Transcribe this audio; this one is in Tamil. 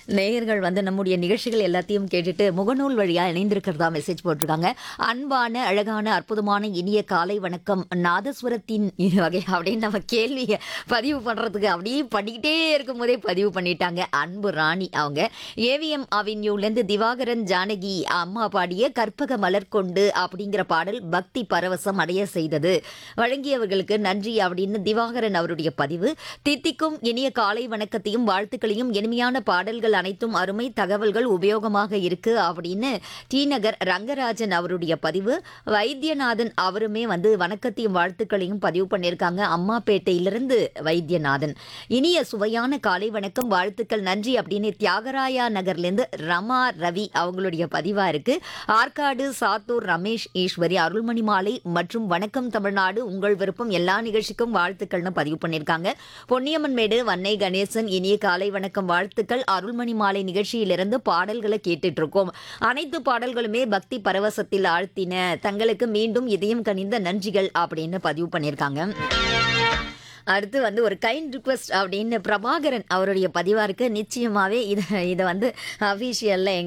நேயர்கள் வந்து நம்முடைய நிகழ்ச்சிகள் எல்லாத்தையும் கேட்டுட்டு முகநூல் வழியா இணைந்திருக்கிறதா மெசேஜ் போட்டிருக்காங்க அன்பான அழகான அற்புதமான இனிய காலை வணக்கம் நாதஸ்வரத்தின் இரு வகை அப்படின்னு நம்ம கேள்வியை பதிவு பண்றதுக்கு அப்படியே பண்ணிக்கிட்டே இருக்கும் போதே பதிவு பண்ணிட்டாங்க அன்பு ராணி அவங்க ஏவிஎம் அவென்யூலேருந்து திவாகரன் ஜானகி அம்மா பாடிய கற்பக மலர் கொண்டு அப்படிங்கிற பாடல் பக்தி பரவசம் அடைய செய்தது வழங்கியவர்களுக்கு நன்றி அப்படின்னு திவாகரன் அவருடைய பதிவு தித்திக்கும் இனிய காலை வணக்கத்தையும் வாழ்த்துக்களையும் இனிமையான பாடல்கள் அனைத்தும் அருமை தகவல்கள் உபயோகமாக இருக்கு அப்படின்னு டி நகர் ரங்கராஜன் அவருடைய பதிவு வைத்தியநாதன் அவருமே வந்து வணக்கத்தையும் வாழ்த்துக்களையும் பதிவு பண்ணியிருக்காங்க அம்மாப்பேட்டையிலிருந்து வைத்தியநாதன் இனிய சுவையான காலை வணக்கம் வாழ்த்துக்கள் நன்றி அப்படின்னு தியாகராயா நகர்லேருந்து ரமா ரவி அவங்களுடைய பதிவா இருக்கு ஆற்காடு சாத்தூர் ரமேஷ் ஈஸ்வரி அருள்மணி மாலை மற்றும் வணக்கம் தமிழ்நாடு உங்கள் விருப்பம் எல்லா நிகழ்ச்சிக்கும் வாழ்த்துக்கள்னு பதிவு பண்ணியிருக்காங்க பொன்னியம்மன் மேடு வன்னை கணேசன் இனிய காலை வணக்கம் வாழ்த்துக்கள் அருள்மணி மாலை நிகழ்ச்சியிலிருந்து பாடல்களை கேட்டுட்டு இருக்கோம் அனைத்து பாடல்களுமே பக்தி பரவசத்தில் ஆழ்த்தின தங்களுக்கு மீண்டும் இதயம் கனிந்த நன்றிகள் அப்படின்னு பதிவு பண்ணியிருக்காங்க அடுத்து வந்து ஒரு கைண்ட் ரிக்வெஸ்ட் அப்படின்னு பிரபாகரன் அவருடைய பதிவா இருக்கு நிச்சயமாவே இதை இதை வந்து அஃபீஷியல்ல